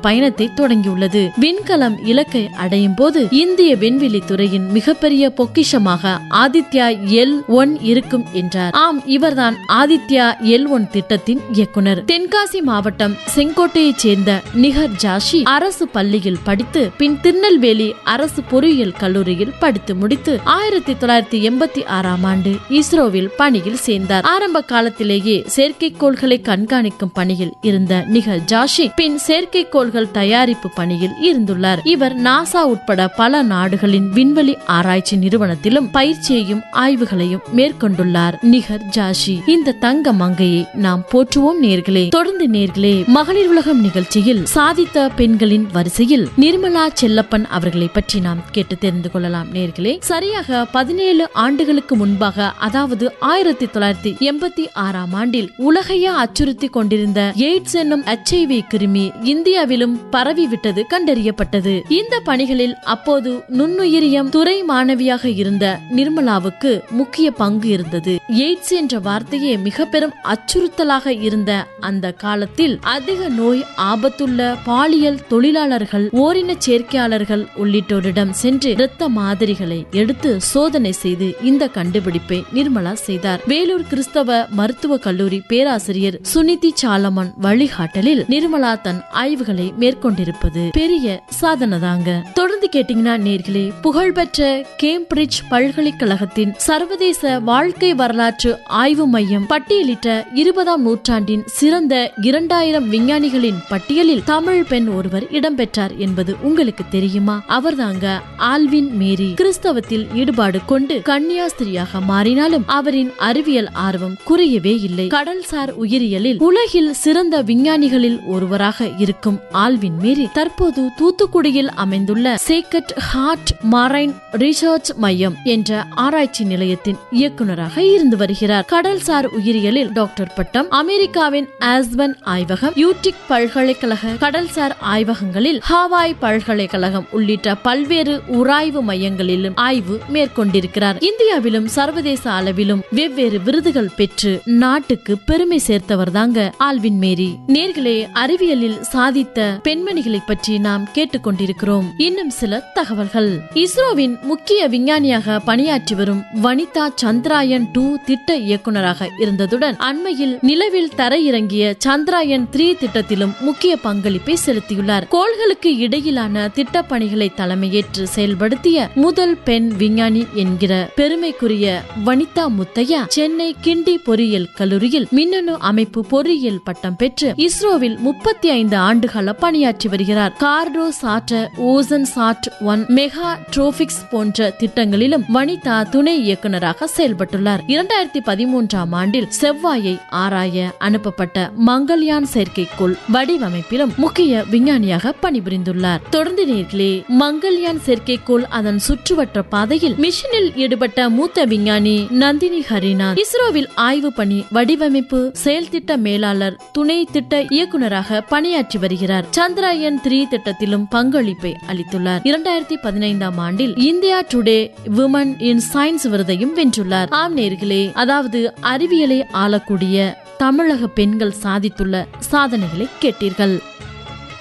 பயணத்தை தொடங்கியுள்ளது விண்கலம் இலக்கை அடையும் போது இந்திய விண்வெளி துறையின் மிகப்பெரிய பொக்கிஷமாக ஆதித்யா எல் ஒன் இருக்கும் என்றார் ஆம் இவர்தான் ஆதித்யா எல் ஒன் திட்டத்தின் இயக்குனர் தென்காசி மாவட்டம் செங்கோட்டையைச் சேர்ந்த நிகர் ஜாஷி அரசு பள்ளியில் படித்து பின் திருநெல்வேலி அரசு பொறியியல் கல்லூரியில் படித்து முடித்து ஆயிரத்தி தொள்ளாயிரத்தி எண்பத்தி ஆறாம் ஆண்டு இஸ்ரோவில் பணியில் சேர்ந்தார் ஆரம்ப காலத்திலேயே செயற்கைக்கோள்களை கண்காணிக்கும் பணியில் இருந்த நிகர் ஜாஷி பின் செயற்கைக்கோள்கள் தயாரிப்பு பணியில் இருந்துள்ளார் இவர் நாசா உட்பட பல நாடுகளின் விண்வெளி ஆராய்ச்சி நிறுவனத்திலும் பயிற்சியையும் ஆய்வுகளையும் மேற்கொண்டுள்ளார் நிகர் ஜாஷி இந்த தங்க மங்கையை நாம் போற்றுவோம் நேர்களே தொடர்ந்து நேர்களே மகளிர் உலகம் நிகழ்ச்சியில் சாதித்த பெண்களின் வரிசையில் நிர்மலா செல்லப்பன் அவர்களை பற்றி நாம் கேட்டு தெரிந்து கொள்ளலாம் நேர்களே சரியாக பதினேழு ஆண்டுகளுக்கு முன்பாக அதாவது ஆயிரத்தி தொள்ளாயிரத்தி எண்பத்தி ஆறாம் ஆண்டில் உலகையே அச்சுறுத்தி கொண்டிருந்த எய்ட்ஸ் என்னும் எச்ஐவி கிருமி இந்தியாவிலும் பரவிவிட்டது கண்டறியப்பட்டது இந்த பணிகளில் அப்போது நுண்ணுயிரியம் துறை மாணவியாக இருந்த நிர்மலாவுக்கு முக்கிய பங்கு இருந்தது எய்ட்ஸ் என்ற வார்த்தையே மிக பெரும் அச்சுறுத்தலாக இருந்த அந்த காலத்தில் அதிக நோய் ஆபத்துள்ள பாலியல் தொழிலாளர்கள் ஓரின சேர்க்கையாளர்கள் உள்ளிட்டோரிடம் சென்று இரத்த மாதிரிகளை எடுத்து சோதனை செய்து இந்த கண்டுபிடிப்பை நிர்மலா செய்தார் வேலூர் கிறிஸ்தவ மருத்துவ கல்லூரி பேராசிரியர் சுனிதி சாலமன் வழிகாட்டலில் நிர்மலா தன் ஆய்வுகளை மேற்கொண்டிருப்பது பெரிய சாதனை தாங்க தொடர்ந்து கேட்டீங்கன்னா நேர்களே புகழ்பெற்ற கேம்பிரிட்ஜ் பல்கலைக்கழகத்தின் சர்வதேச வாழ்க்கை வரலாற்று ஆய்வு மையம் பட்டியலிட்ட இருபதாம் நூற்றாண்டின் சிறந்த இரண்டாயிரம் விஞ்ஞானிகளின் பட்டியலில் தமிழ் பெண் ஒருவர் இடம்பெற்றார் என்பது உங்களுக்கு தெரியுமா அவர்தாங்க ஆல்வின் மேரி கிறிஸ்தவத்தில் ஈடுபாடு கொண்டு கன்னியாஸ்திரியாக மாறினாலும் அவரின் அறிவியல் ஆர்வம் குறையவே இல்லை கடல்சார் உயிரியலில் உலகில் சிறந்த விஞ்ஞானிகளில் ஒருவராக இருக்கும் ஆல்வின் மேரி தற்போது தூத்துக்குடியில் அமைந்துள்ள சேக்கட் ஹார்ட் மரைன் ரிசர்ச் மையம் என்ற ஆராய்ச்சி நிலையத்தின் இயக்குநராக இருந்து வருகிறார் கடல்சார் உயிரியலில் டாக்டர் பட்டம் அமெரிக்காவின் ஆஸ்பன் ஆய்வகம் யூடிக் பல்கலைக்கழக கடல்சார் ஆய்வகங்களில் ஹாவாய் பல்கலைக்கழகம் உள்ளிட்ட பல்வேறு உராய்வு மையங்களிலும் ஆய்வு மேற்கொண்டிருக்கிறார் இந்தியாவிலும் சர்வதேச அளவிலும் வெவ்வேறு விருதுகள் பெற்று நாட்டுக்கு பெருமை சேர்த்தவர் தாங்க ஆல்வின் மேரி நேர்களே அறிவியலில் சாதித்த பெண்மணிகளை பற்றி நாம் கேட்டுக்கொண்டிருக்கிறோம் இன்னும் சில தகவல்கள் இஸ்ரோவின் முக்கிய விஞ்ஞானியாக பணியாற்றி வரும் வனிதா சந்திராயன் டூ திட்ட இயக்குனராக இருந்ததுடன் அண்மையில் நிலவில் தரையிறங்கிய சந்திராயன் த்ரீ திட்டத்திலும் முக்கிய பங்களிப்பை செலுத்தியுள்ளார் கோள்களுக்கு இடையிலான திட்ட பணிகளை தலைமையேற்று செயல்படுத்திய முதல் பெண் விஞ்ஞானி என்கிற பெருமைக்குரிய வனிதா முத்தையா சென்னை கிண்டி பொறியியல் கல்லூரியில் மின்னணு அமைப்பு பொறியியல் பட்டம் பெற்று இஸ்ரோவில் முப்பத்தி ஐந்து ஆண்டுகால பணியாற்றி வருகிறார் Cartosat Oceansat one Megha Tropiques போன்ற திட்டங்களிலும் வனிதா துணை இயக்குனராக செயல்பட்டுள்ளார் இரண்டாயிரத்தி பதிமூன்றாம் ஆண்டில் செவ்வாயை ஆராய அனுப்பப்பட்ட மங்கள்யான் செயற்கைக்கோள் வடிவமைப்பிலும் முக்கிய விஞ்ஞானியாக பணிபுரிந்துள்ளார் தொடர்ந்து நேர்களே மங்கள்யான் செயற்கைக்கோள் அதன் சுற்றுவட்ட பாதையில் மிஷனில் ஈடுபட்ட மூத்த விஞ்ஞானி நந்தினி ஹரிநாத் இஸ்ரோவில் ஆய்வு பணி வடிவமைப்பு செயல் திட்ட மேலாளர் துணை திட்ட இயக்குனராக பணியாற்றி வருகிறார் சந்திராயன் த்ரீ திட்டத்திலும் பங்களிப்பை அளித்துள்ளார் இரண்டாயிரத்தி பதினைந்தாம் ஆண்டில் India Today women in science விருதையும் வென்றுள்ளார் ஆம் நேர்களே அதாவது அறிவியலை ஆளக்கூடிய தமிழக பெண்கள் சாதித்துள்ள சாதனைகளை கேட்டீர்கள்